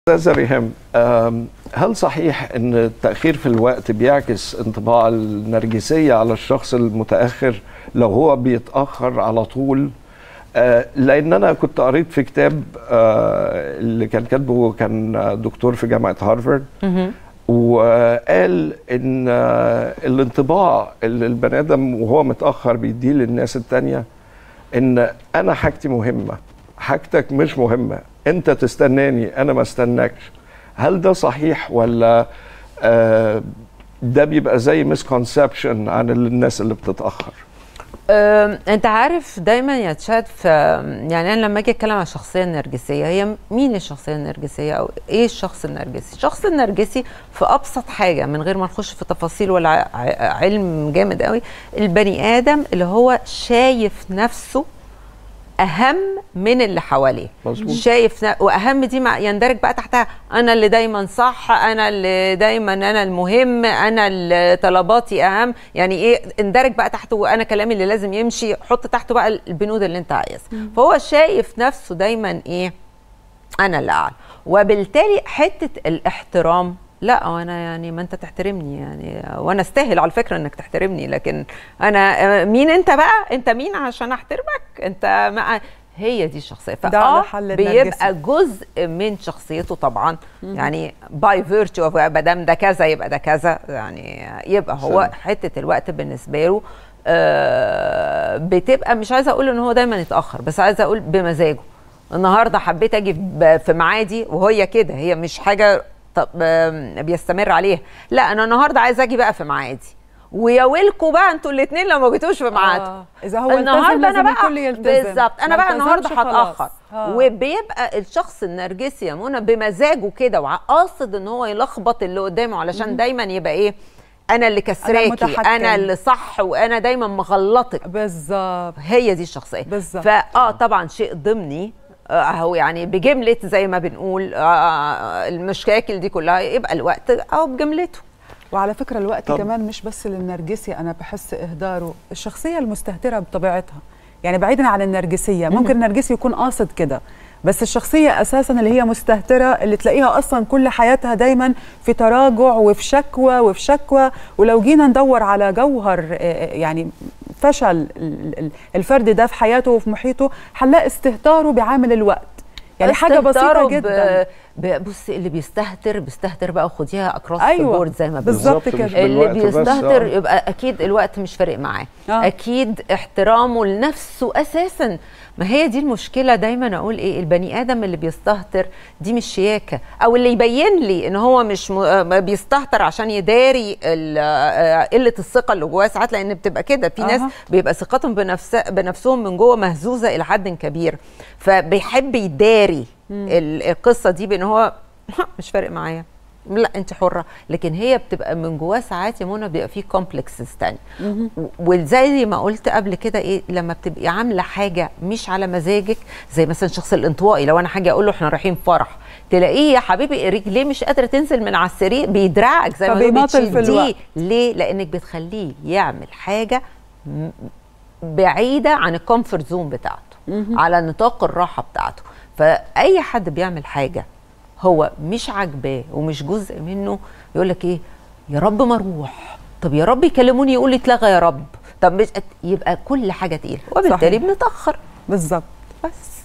استاذ ريهام أم، هل صحيح ان التاخير في الوقت بيعكس انطباع النرجسيه على الشخص المتاخر لو هو بيتاخر على طول آه، لان انا كنت قريت في كتاب آه، اللي كان كاتبه كان دكتور في جامعه هارفارد وقال ان آه، الانطباع اللي البني ادم وهو متاخر بيديه للناس التانيه ان انا حاجتي مهمه حاجتك مش مهمه انت تستناني انا ما استناكش هل ده صحيح ولا آه ده بيبقى زي مسكونسبشن عن الناس اللي بتتاخر أم، انت عارف دايما يا تشاد في يعني انا لما اجي اتكلم عن الشخصيه النرجسيه هي مين الشخصيه النرجسيه او ايه الشخص النرجسي الشخص النرجسي في ابسط حاجه من غير ما نخش في تفاصيل ولا ع- علم جامد قوي البني ادم اللي هو شايف نفسه اهم من اللي حواليه مظبوط. شايف ن- واهم دي مع يندرج بقى تحتها انا اللي دايما صح انا اللي دايما انا المهم انا اللي طلباتي اهم يعني ايه اندرج بقى تحته وانا كلامي اللي لازم يمشي حط تحته بقى البنود اللي انت عايزها فهو شايف نفسه دايما ايه انا اللي اعلى وبالتالي حته الاحترام لا وانا يعني ما انت تحترمني يعني وانا استاهل على فكره انك تحترمني لكن انا مين انت بقى انت مين عشان احترمك انت ما هي دي الشخصيه ده فاه على حل النرجسي. بيبقى جزء من شخصيته طبعا يعني باي فيرتشو اوف ما دام ده كذا يبقى ده كذا يعني يبقى هو صحيح. حته الوقت بالنسبه له آه، بتبقى مش عايزه اقول ان هو دايما يتاخر بس عايزه اقول بمزاجه النهارده حبيت اجي ب- في ميعادي وهي كده هي مش حاجه طب آم، بيستمر عليها لا انا النهارده عايزه اجي بقى في ميعادي ويا ويلكوا بقى انتوا الاثنين لو ما جيتوش في ميعادكم آه. إذا هو التزم لازم الكل يلتزم. بالظبط انا ما بقى النهارده التزمش خلاص. هتاخر آه. وبيبقى الشخص النرجسي يا منى بمزاجه كده وقاصد ان هو يلخبط اللي قدامه علشان دايما يبقى ايه انا اللي كسراكي المتحكم. انا اللي صح وانا دايما مغلطك بالظبط هي دي الشخصيه بالظبط. فاه طبعا شيء ضمني آه، هو يعني بجمله زي ما بنقول آه، المشاكل دي كلها يبقى الوقت او بجملته وعلى فكرة الوقت طب. كمان مش بس للنرجسي أنا بحس إهداره الشخصية المستهترة بطبيعتها يعني بعيدا عن النرجسية ممكن النرجسي يكون قاصد كده بس الشخصية أساسا اللي هي مستهترة اللي تلاقيها أصلا كل حياتها دايما في تراجع وفي شكوى وفي شكوى ولو جينا ندور على جوهر آه، يعني فشل ال- ال- الفرد ده في حياته وفي محيطه هنلاقي استهتاره بعامل الوقت يعني حاجة بسيطة استهتاره ب- جدا ب- بص اللي بيستهتر بيستهتر بقى وخديها اكروس أيوة، بورد زي ما بنقول بالظبط بالظبط، كده. مش اللي بالوقت بس، بيستهتر آه. يبقى اكيد الوقت مش فارق معاه آه. اكيد احترامه لنفسه اساسا ما هي دي المشكله دايما اقول ايه البني ادم اللي بيستهتر دي مش شياكه او اللي يبين لي ان هو مش م... آه، بيستهتر عشان يداري ال- آه، قله الثقه اللي جواه ساعات لان بتبقى كده في ناس أها. بيبقى ثقتهم بنفس بنفسهم من جوه مهزوزه الى حد كبير فبيحب يداري ال- القصه دي بان هو مش فارق معايا لا انت حره لكن هي بتبقى من جواه ساعات يا منى بيبقى فيه كومبلكسز تاني و- وزي ما قلت قبل كده ايه لما بتبقي عامله حاجه مش على مزاجك زي مثلا الشخص الانطوائي لو انا حاجه اقول له احنا رايحين فرح تلاقيه يا حبيبي رجليه مش قادره تنزل من على السرير بيدرعك زي ما بيقولوا فبيماطل في بتشديه. الوقت. ليه لانك بتخليه يعمل حاجه م- بعيده عن الكومفورت زون بتاعته على نطاق الراحه بتاعته فاي حد بيعمل حاجه هو مش عاجباه ومش جزء منه يقول لك ايه يا رب ما اروح طب يا رب يكلموني يقول لي اتلغى يا رب طب مش يبقى كل حاجه تقيله وبالتالي صحيح. بنتاخر بالظبط بس